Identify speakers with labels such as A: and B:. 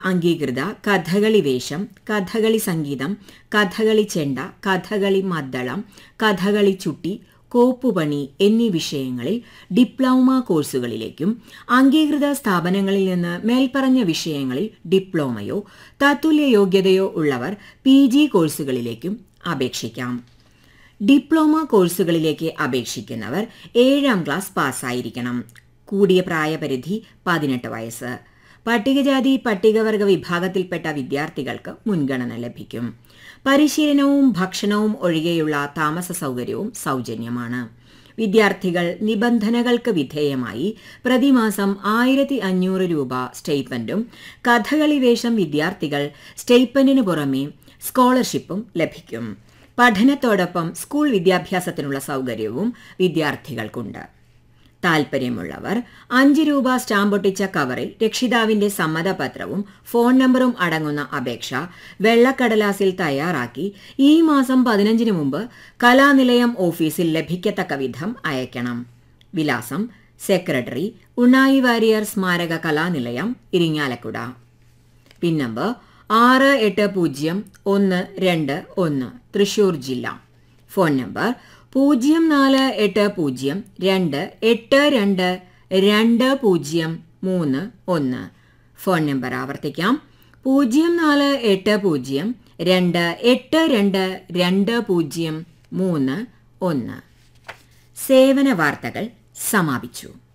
A: അംഗീകൃത കഥകളി വേഷം കഥകളി സംഗീതം കഥകളി ചെണ്ട കഥകളി മദ്ദളം കഥകളി ചുട്ടി കോപ്പുപണി എന്നീ വിഷയങ്ങളിൽ ഡിപ്ലോമ കോഴ്സുകളിലേക്കും അംഗീകൃത സ്ഥാപനങ്ങളിൽ നിന്ന് മേൽപ്പറഞ്ഞ വിഷയങ്ങളിൽ ഡിപ്ലോമയോ തത്തുല്യ യോഗ്യതയോ ഉള്ളവർ പി ജി കോഴ്സുകളിലേക്കും അപേക്ഷിക്കാം ഡിപ്ലോമ കോഴ്സുകളിലേക്ക് അപേക്ഷിക്കുന്നവർ ഏഴാം ക്ലാസ് പാസ്സായിരിക്കണം കൂടിയ പ്രായപരിധി പതിനെട്ട് വയസ്സ് പട്ടികജാതി പട്ടികവർഗ വിഭാഗത്തിൽപ്പെട്ട വിദ്യാർത്ഥികൾക്ക് മുൻഗണന ലഭിക്കും പരിശീലനവും ഭക്ഷണവും ഒഴികെയുള്ള താമസ സൗകര്യവും സൗജന്യമാണ് വിദ്യാർത്ഥികൾ നിബന്ധനകൾക്ക് വിധേയമായി പ്രതിമാസം ആയിരത്തി അഞ്ഞൂറ് രൂപ സ്റ്റൈപ്പൻഡും കഥകളി വേഷം വിദ്യാർത്ഥികൾ സ്റ്റൈപ്പൻഡിന് പുറമെ സ്കോളർഷിപ്പും ലഭിക്കും പഠനത്തോടൊപ്പം സ്കൂൾ വിദ്യാഭ്യാസത്തിനുള്ള സൗകര്യവും വിദ്യാർത്ഥികൾക്കുണ്ട് താൽപ്പര്യമുള്ളവർ അഞ്ച് രൂപ സ്റ്റാമ്പൊട്ടിച്ച കവറിൽ രക്ഷിതാവിന്റെ സമ്മതപത്രവും ഫോൺ നമ്പറും അടങ്ങുന്ന അപേക്ഷ വെള്ളക്കടലാസിൽ തയ്യാറാക്കി ഈ മാസം പതിനഞ്ചിന് മുമ്പ് കലാനിലയം ഓഫീസിൽ ലഭിക്കത്തക്ക വിധം അയക്കണം വിലാസം സെക്രട്ടറി ഉണ്ണായി വാരിയർ സ്മാരക കലാനിലയം ഇരിങ്ങാലക്കുട പിൻ നമ്പർ ആറ് എട്ട് പൂജ്യം ഒന്ന് രണ്ട് ഒന്ന് തൃശൂർ ജില്ല ഫോൺ നമ്പർ പൂജ്യം നാല് എട്ട് പൂജ്യം രണ്ട് എട്ട് രണ്ട് രണ്ട് പൂജ്യം മൂന്ന് ഒന്ന് ഫോൺ നമ്പർ ആവർത്തിക്കാം പൂജ്യം നാല് എട്ട് പൂജ്യം രണ്ട് എട്ട് രണ്ട് രണ്ട് പൂജ്യം മൂന്ന് ഒന്ന് സേവന വാർത്തകൾ സമാപിച്ചു